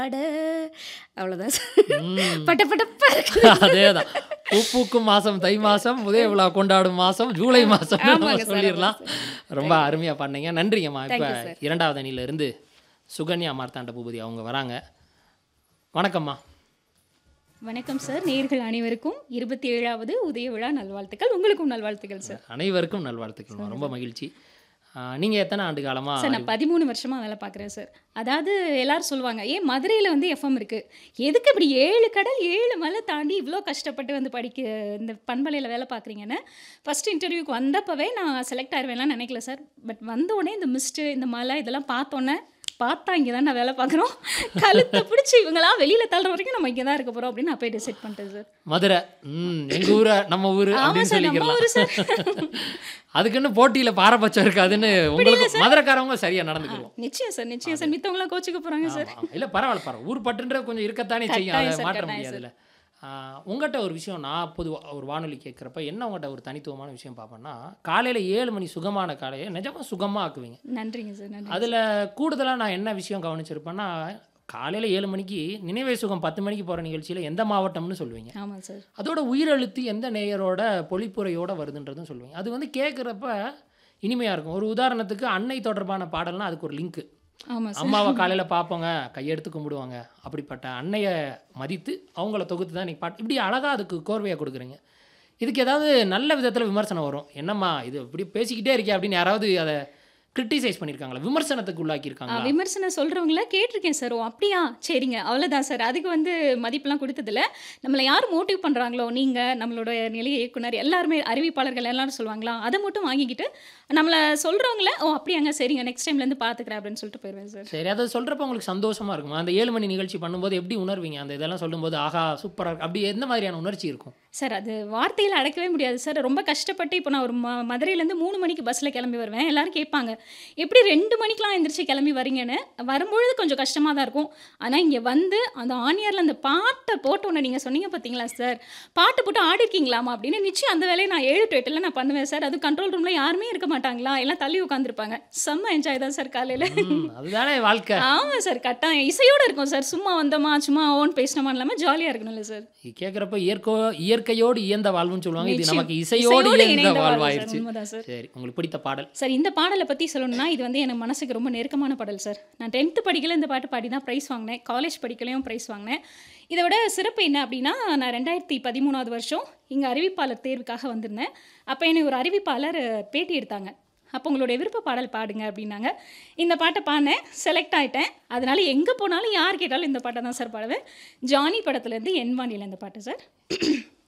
அட அவ்வளோதான் சார் ம். பட்ட பட்டப்பா இருக்கு அதேதான் பூ பூக்கும் மாசம் தை மாசம் உதய விழா கொண்டாடும் மாசம் ஜூலை மாசம் ஆமாங்க சார், சொல்லிடலாம் ரொம்ப அருமையா பண்ணீங்க நன்றிங்கம்மா இப்போ Thank you, sir. இரண்டாவது அணியில இருந்து சுகன்யா மார்த்தாண்ட பூபதி அவங்க வராங்க வணக்கம்மா வணக்கம் சார் நேர்கள் அனைவருக்கும் இருபத்தி ஏழாவது உதய விழா நல்வாழ்த்துக்கள் உங்களுக்கும் நல்வாழ்த்துக்கள் சார் அனைவருக்கும் நல்வாழ்த்துக்கள்மா ரொம்ப மகிழ்ச்சி ஆ, நீங்க எத்தனை ஆண்டு காலமா சார் நான் பதிமூணு வருஷமா வேலை பார்க்குறேன் சார் அதாவது எல்லாரும் சொல்லுவாங்க ஏன் மதுரையில் வந்து எஃப்எம் இருக்கு எதுக்கு இப்படி ஏழு கடல் ஏழு மலை தாண்டி இவ்வளோ கஷ்டப்பட்டு வந்து படிக்க இந்த பண்பலையில் வேலை பார்க்குறீங்கன்னு ஃபர்ஸ்ட் இன்டர்வியூக்கு வந்தப்பவே நான் செலக்ட் ஆயிடுவேன்லாம் நினைக்கல சார் பட் வந்தோடனே இந்த மிஸ்ட்டு இந்த மலை இதெல்லாம் பார்த்தோன்னே பார்த்தா இங்கே தான் நான் வேலை பார்க்குறோம் கழுத்தை பிடிச்சி இவங்களாம் வெளியில் தள்ளுற வரைக்கும் நம்ம இங்கே தான் இருக்க போகிறோம் அப்படின்னு நான் போய் டிசைட் பண்ணிட்டேன் சார் மதுரை ம் எங்க ஊரை நம்ம ஊரு ஆமா அப்படின்னு சார், நம்ம ஊரு சொல்லிக்கலாம் அதுக்குன்னு போட்டியில பாரபட்சம் இருக்காதுன்னு உங்களுக்கு மதுரைக்காரவங்க சரியா நடந்துக்குவோம் நிச்சயம் சார் நிச்சயம் சார் மித்தவங்களாம் கோச்சுக்க போகிறாங்க சார் ஆமா, ஆமா. இல்ல பரவாயில்ல பரவாயில்ல ஊர் பற்றுன்ற கொஞ்சம் இருக்கத்தானே செய்யும் கட்டாயம் அதை சார், மாற்ற கட்டாயம் முடியாதுல்ல உங்கள்கிட்ட ஒரு விஷயம் நான் பொதுவா ஒரு வானொலி கேட்குறப்ப என்ன உங்கள்கிட்ட ஒரு தனித்துவமான விஷயம் பார்ப்பேன்னா காலையில ஏழு மணி சுகமான காலையை நிஜமா சுகமா ஆக்குவீங்க நன்றிங்க சார் நன்றி அதுல கூடுதலா நான் என்ன விஷயம் கவனிச்சிருப்பேன்னா காலையில ஏழு மணிக்கு நினைவே சுகம் பத்து மணிக்கு போற நிகழ்ச்சியில எந்த மாவட்டம்னு சொல்லுவீங்க ஆமாம் சார் அதோட உயிரெழுத்து எந்த நேயரோட பொழிப்புரையோட வருதுன்றதும் சொல்லுவீங்க அது வந்து கேட்குறப்ப இனிமையாக இருக்கும் ஒரு உதாரணத்துக்கு அன்னை தொடர்பான பாடல்னா அதுக்கு ஒரு லிங்க்கு ஆமாம் சார் அம்மாவை காலையில் பார்ப்போங்க கையெடுத்து கும்பிடுவாங்க அப்படிப்பட்ட அன்னையை மதித்து அவங்கள தொகுத்து தான் நீங்கள் பாட்டு இப்படி அழகாக அதுக்கு கோர்வையாக கொடுக்குறீங்க இதுக்கு ஏதாவது நல்ல விதத்தில் விமர்சனம் வரும் என்னம்மா இது இப்படி பேசிக்கிட்டே இருக்கே அப்படின்னு யாராவது அதை கிரிட்டிசைஸ் பண்ணியிருக்காங்களா விமர்சனத்துக்கு ஆ, உள்ளாக்கியிருக்காங்களா விமர்சனம் சொல்கிறவங்கள கேட்டிருக்கேன் சார் ஓ அப்படியா சரிங்க அவ்வளோதான் சார் அதுக்கு வந்து மதிப்பெலாம் கொடுத்ததில்ல நம்மளை யார் மோட்டிவ் பண்ணுறாங்களோ நீங்கள் நம்மளோட நிலைய இயக்குனர் எல்லாருமே அறிவிப்பாளர்கள் எல்லாரும் சொல்லுவாங்களா அதை மட்டும் வாங்கிக்கிட்டு நம்மளை சொல்கிறவங்கள ஓ அப்படியாங்க சரிங்க நெக்ஸ்ட் டைம்லேருந்து பார்த்துக்கிறேன் அப்படின்னு சொல்லிட்டு போயிடுவேன் சார் சரி அதை சொல்கிறப்ப உங்களுக்கு சந்தோஷமா இருக்குமா அந்த ஏழு மணி நிகழ்ச்சி பண்ணும்போது எப்படி உணர்வீங்க அந்த இதெல்லாம் சொல்லும்போது ஆஹா சூப்பராக இருக்கு அப்படி எந்த மாதிரியான உணர்ச்சி இருக்கும் சார் அது வார்த்தையில் அடக்கவே முடியாது சார் ரொம்ப கஷ்டப்பட்டு இப்போ நான் ஒரு ம மதுரையிலேருந்து மூணு மணிக்கு பஸ்ஸில் கிளம்பி வருவேன் எல்லாரும் கேட்பாங்க எப்படி ரெண்டு மணிக்கெலாம் எந்திரிச்சு கிளம்பி வரீங்கன்னு வரும்பொழுது கொஞ்சம் கஷ்டமாக தான் இருக்கும் ஆனால் இங்கே வந்து அந்த ஆனியரில் அந்த பாட்டை போட்டு ஒன்று நீங்கள் சொன்னீங்க பார்த்தீங்களா சார் பாட்டு போட்டு ஆடி இருக்கீங்களாமா அப்படின்னு நிச்சயம் அந்த வேலையை நான் ஏழு டு எட்டில் நான் பண்ணுவேன் சார் அது கண்ட்ரோல் ரூமில் யாருமே இருக்க மாட்டாங்களா எல்லாம் தள்ளி உட்காந்துருப்பாங்க செம்ம என்ஜாய் தான் சார் காலையில் ம், அதுதானே வாழ்க்கை ஆமாம் சார் கட்டாயம் இசையோடு இருக்கும் சார் சும்மா வந்தோமா சும்மா ஓன் பேசினோமா இல்லாமல் ஜாலியாக இருக்கணும்ல சார் கேட்குறப்ப இயற்கோ இயற்கையோடு இயந்த வாழ்வுன்னு சொல்லுவாங்க இது நிச்சயம். நமக்கு இசையோடு இசையோடு இயந்த இணைந்த வாழ்வு சார், வாழ்வாயிருச்சு உண்மைதான் சார். சரி உங்களுக்கு பிடித்த பாடல் சார் இந்த பாடலை பற்றி சொல்லணும்னா இது வந்து எனக்கு மனசுக்கு ரொம்ப நெருக்கமான பாடல் சார் நான் டென்த்து படிக்கல இந்த பாட்டு பாடி தான் ப்ரைஸ் வாங்கினேன் காலேஜ் படிக்கலையும் ப்ரைஸ் வாங்கினேன் இதோட சிறப்பு என்ன அப்படின்னா நான் ரெண்டாயிரத்தி பதிமூணாவது வருஷம் இங்கே அறிவிப்பாளர் தேர்வுக்காக வந்திருந்தேன் அப்போ என்னை ஒரு அறிவிப்பாளர் அஹ், பேட்டி எடுத்தாங்க அப்போ உங்களுடைய விருப்ப பாடல் பாடுங்க அப்படின்னாங்க இந்த பாட்டை பாடினேன் செலக்ட் ஆகிட்டேன் அதனால எங்கே போனாலும் யார் கேட்டாலும் இந்த பாட்டை தான் சார் பாடுவேன் ஜானி படத்துலேருந்து என் வாணியில் இந்த பாட்டு சார்